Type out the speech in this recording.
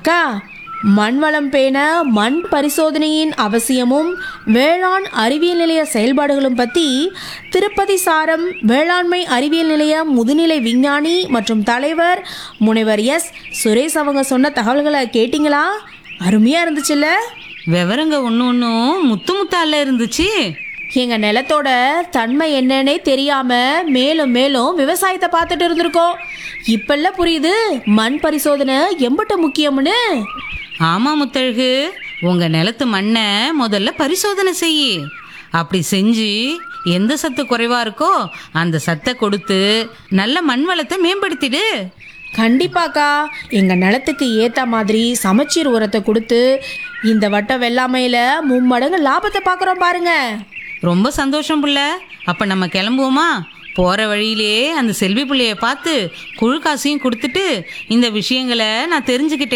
அக்கா மண் வளம் பேண மண் பரிசோதனையின் அவசியமும் வேளாண் அறிவியல் நிலைய செயல்பாடுகளும் பற்றி திருப்பதி சாரம் வேளாண்மை அறிவியல் நிலைய முதுநிலை விஞ்ஞானி மற்றும் தலைவர் முனைவர் எஸ் சுரேஷ் அவங்க சொன்ன தகவல்களை கேட்டிங்களா அருமையாக இருந்துச்சுல்ல விவரங்க ஒன்று ஒன்றும் முத்து முத்தால இருந்துச்சு எங்கள் நிலத்தோட தன்மை என்னன்னே தெரியாம மேலும் மேலும் விவசாயத்தை பார்த்துட்டு இருந்திருக்கோம் இப்பெல்லாம் புரியுது மண் பரிசோதனை எம்பிட்ட முக்கியம்னு ஆமாம் முத்தழகு உங்கள் நிலத்து மண்ணை முதல்ல பரிசோதனை செய் அப்படி செஞ்சு எந்த சத்து குறைவா இருக்கோ அந்த சத்தை கொடுத்து நல்ல மண் வளத்தை மேம்படுத்திடு கண்டிப்பாக்கா எங்கள் நிலத்துக்கு ஏற்ற மாதிரி சமச்சீர் உரத்தை கொடுத்து இந்த வட்டம் வெள்ளாமையில் மும்மடங்கு லாபத்தை பார்க்குறோம் பாருங்க ரொம்ப சந்தோஷம் புள்ள அப்போ நம்ம கிளம்புவோமா போகிற வழியிலே அந்த செல்வி பிள்ளைய பார்த்து குழு காசையும் கொடுத்துட்டு இந்த விஷயங்களை நான் தெரிஞ்சுக்கிட்டேன்